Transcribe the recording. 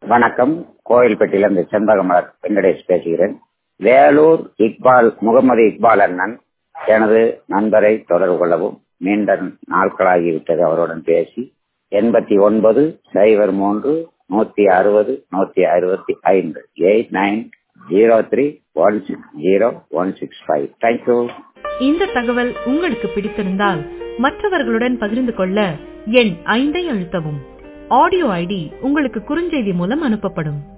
வணக்கம் கோயில்பட்டியிலிருந்து செண்பகமலர் வெங்கடேஷ் பேசுகிறேன் வேலூர் இக்பால் முகமது இக்பால் அண்ணன் எனது நண்பரை தொடர்பு கொள்ளவும் நீண்ட நாட்களாகிவிட்டது அவருடன் பேசி எண்பத்தி ஒன்பது சைபர் மூன்று நூத்தி அறுபது நூத்தி அறுபத்தி ஐந்து eight nine zero three one six zero one six five thank you இந்த தகவல் உங்களுக்கு பிடித்திருந்தால் மற்றவர்களுடன் பகிர்ந்து கொள்ள எண் ஐந்தை அழுத்தவும் ஆடியோ ஐடி உங்களுக்கு குறுஞ்செய்தி மூலம் அனுப்பப்படும்